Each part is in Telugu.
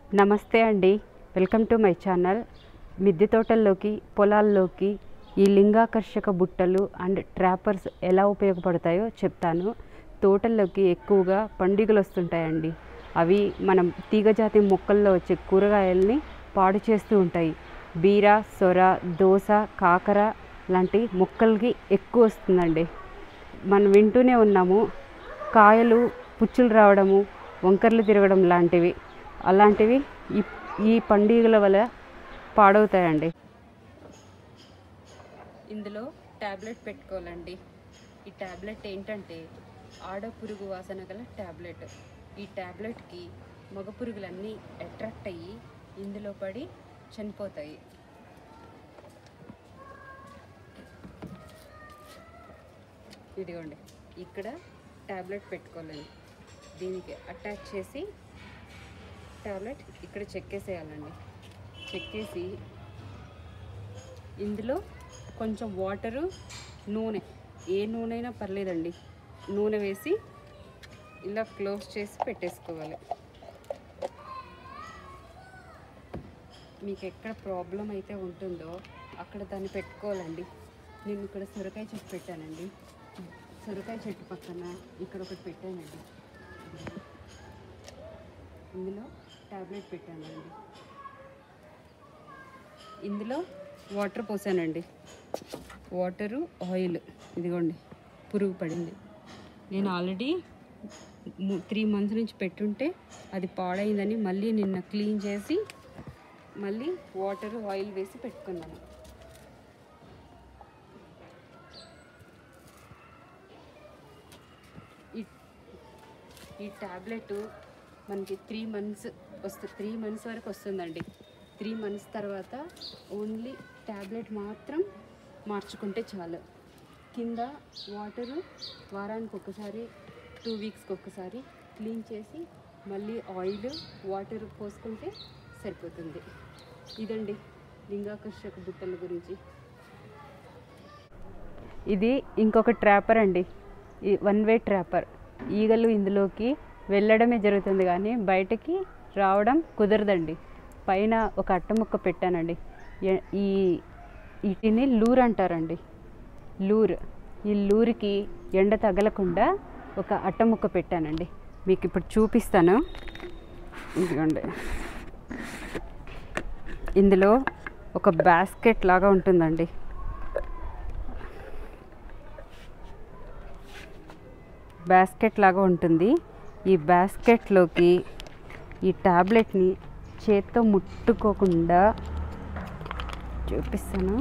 నమస్తే అండి వెల్కమ్ టు మై ఛానల్ మిద్దె తోటల్లోకి పొలాల్లోకి ఈ లింగాకర్షక బుట్టలు అండ్ ట్రాపర్స్ ఎలా ఉపయోగపడతాయో చెప్తాను తోటల్లోకి ఎక్కువగా పండుగలు వస్తుంటాయండి అవి మనం తీగజాతి మొక్కల్లో వచ్చే కూరగాయల్ని పాడు చేస్తూ ఉంటాయి బీర సొర దోస కాకర లాంటి మొక్కలకి ఎక్కువ వస్తుందండి మనం వింటూనే ఉన్నాము కాయలు పుచ్చులు రావడము వంకర్లు తిరగడం లాంటివి అలాంటివి ఈ ఈ పండుగల వల్ల పాడవుతాయండి ఇందులో ట్యాబ్లెట్ పెట్టుకోవాలండి ఈ ట్యాబ్లెట్ ఏంటంటే ఆడ పురుగు వాసన గల ట్యాబ్లెట్ ఈ ట్యాబ్లెట్కి మగ పురుగులన్నీ అట్రాక్ట్ అయ్యి ఇందులో పడి చనిపోతాయి ఇదిగోండి ఇక్కడ ట్యాబ్లెట్ పెట్టుకోవాలండి దీనికి అటాచ్ చేసి ట్యాబ్లెట్ ఇక్కడ చెక్కేసేయాలండి చెక్కేసి ఇందులో కొంచెం వాటరు నూనె ఏ నూనె అయినా పర్లేదండి నూనె వేసి ఇలా క్లోజ్ చేసి పెట్టేసుకోవాలి మీకు ఎక్కడ ప్రాబ్లం అయితే ఉంటుందో అక్కడ దాన్ని పెట్టుకోవాలండి నేను ఇక్కడ సొరకాయ చెట్టు పెట్టానండి సొరకాయ చెట్టు పక్కన ఇక్కడ ఒకటి పెట్టానండి ఇందులో ట్యాబ్లెట్ పెట్టానండి ఇందులో వాటర్ పోసానండి వాటరు ఆయిల్ ఇదిగోండి పురుగు పడింది నేను ఆల్రెడీ త్రీ మంత్స్ నుంచి పెట్టుంటే అది పాడైందని మళ్ళీ నిన్న క్లీన్ చేసి మళ్ళీ వాటర్ ఆయిల్ వేసి పెట్టుకున్నాను ఈ ఈ ట్యాబ్లెట్ మనకి త్రీ మంత్స్ వస్తుంది త్రీ మంత్స్ వరకు వస్తుందండి త్రీ మంత్స్ తర్వాత ఓన్లీ ట్యాబ్లెట్ మాత్రం మార్చుకుంటే చాలు కింద వాటరు వారానికి ఒకసారి టూ వీక్స్కి ఒకసారి క్లీన్ చేసి మళ్ళీ ఆయిల్ వాటర్ పోసుకుంటే సరిపోతుంది ఇదండి లింగాకర్షక బుట్టల గురించి ఇది ఇంకొక ట్రాపర్ అండి ఈ వన్ వే ట్రాపర్ ఈగలు ఇందులోకి వెళ్ళడమే జరుగుతుంది కానీ బయటకి రావడం కుదరదండి పైన ఒక అట్ట ముక్క పెట్టానండి ఎ- ఈ వీటిని లూర్ అంటారండి లూర్ ఈ లూర్కి ఎండ తగలకుండా ఒక అట్ట ముక్క పెట్టానండి మీకు ఇప్పుడు చూపిస్తాను ఇదిగోండి ఇందులో ఒక బాస్కెట్ లాగా ఉంటుందండి బాస్కెట్ లాగా ఉంటుంది ఈ బాస్కెట్లోకి ఈ ట్యాబ్లెట్ని చేత్తో ముట్టుకోకుండా చూపిస్తాను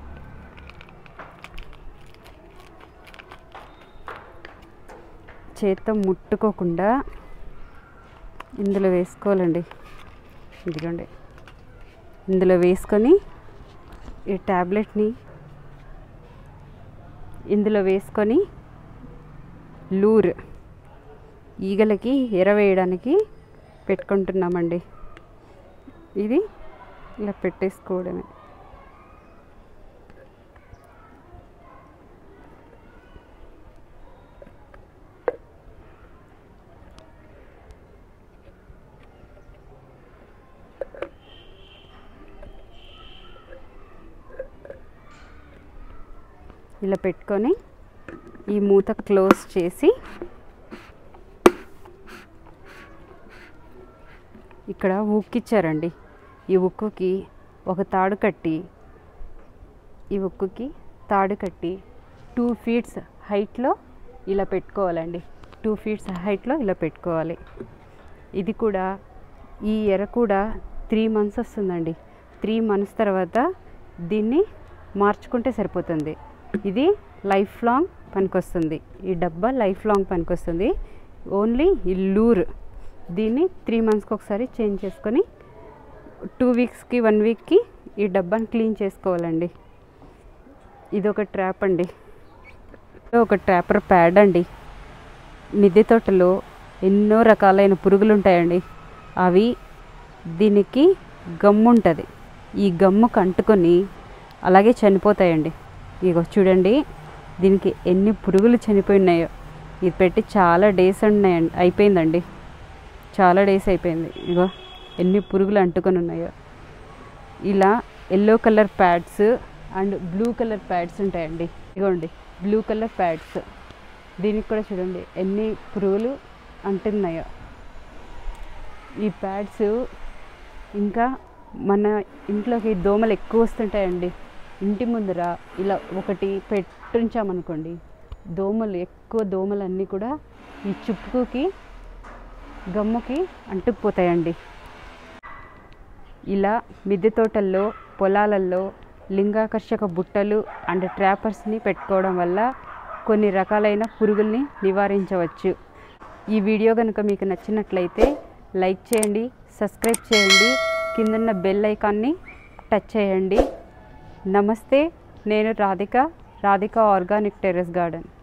చేత్తో ముట్టుకోకుండా ఇందులో వేసుకోవాలండి ఇదిగోండి ఇందులో వేసుకొని ఈ ట్యాబ్లెట్ని ఇందులో వేసుకొని లూర్ ఈగలకి ఎరవేయడానికి పెట్టుకుంటున్నామండి ఇది ఇలా పెట్టేసుకోవడమే ఇలా పెట్టుకొని ఈ మూత క్లోజ్ చేసి ఇక్కడ ఉక్కిచ్చారండి ఈ ఉక్కుకి ఒక తాడు కట్టి ఈ ఉక్కుకి తాడు కట్టి టూ ఫీట్స్ హైట్లో ఇలా పెట్టుకోవాలండి టూ ఫీట్స్ హైట్లో ఇలా పెట్టుకోవాలి ఇది కూడా ఈ ఎర కూడా త్రీ మంత్స్ వస్తుందండి త్రీ మంత్స్ తర్వాత దీన్ని మార్చుకుంటే సరిపోతుంది ఇది లైఫ్ లాంగ్ పనికొస్తుంది ఈ డబ్బా లైఫ్ లాంగ్ పనికొస్తుంది ఓన్లీ ఈ లూర్ దీన్ని త్రీ మంత్స్కి ఒకసారి చేంజ్ చేసుకొని టూ వీక్స్కి వన్ వీక్కి ఈ డబ్బాని క్లీన్ చేసుకోవాలండి ఇది ఒక ట్రాప్ అండి ఇది ఒక ట్రాపర్ ప్యాడ్ అండి మిద్దె తోటలో ఎన్నో రకాలైన పురుగులు ఉంటాయండి అవి దీనికి గమ్ము ఉంటుంది ఈ గమ్ముకు అంటుకొని అలాగే చనిపోతాయండి ఇగో చూడండి దీనికి ఎన్ని పురుగులు చనిపోయినాయో ఇది పెట్టి చాలా డేస్ ఉన్నాయండి అయిపోయిందండి చాలా డేస్ అయిపోయింది ఇగో ఎన్ని పురుగులు అంటుకొని ఉన్నాయో ఇలా yellow colour pads and blue colour pads ఉంటాయండి ఇగోండి బ్లూ కలర్ ప్యాడ్స్ దీనికి కూడా చూడండి ఎన్ని పురుగులు అంటున్నాయో ఈ ప్యాడ్స్ ఇంకా మన ఇంట్లోకి దోమలు ఎక్కువ వస్తుంటాయండి ఇంటి ముందర ఇలా ఒకటి పెట్టుంచామనుకోండి దోమలు ఎక్కువ దోమలు అన్నీ కూడా ఈ చుప్పుకి గమ్ముకి అంటుకుపోతాయండి ఇలా మిద్దె తోటల్లో పొలాలల్లో లింగాకర్షక బుట్టలు అండ్ ట్రాపర్స్ని పెట్టుకోవడం వల్ల కొన్ని రకాలైన పురుగుల్ని నివారించవచ్చు ఈ వీడియో కనుక మీకు నచ్చినట్లయితే లైక్ చేయండి సబ్స్క్రైబ్ చేయండి కిందన్న బెల్ ఐకాన్ని టచ్ చేయండి నమస్తే నేను Radhika Radhika organic terrace garden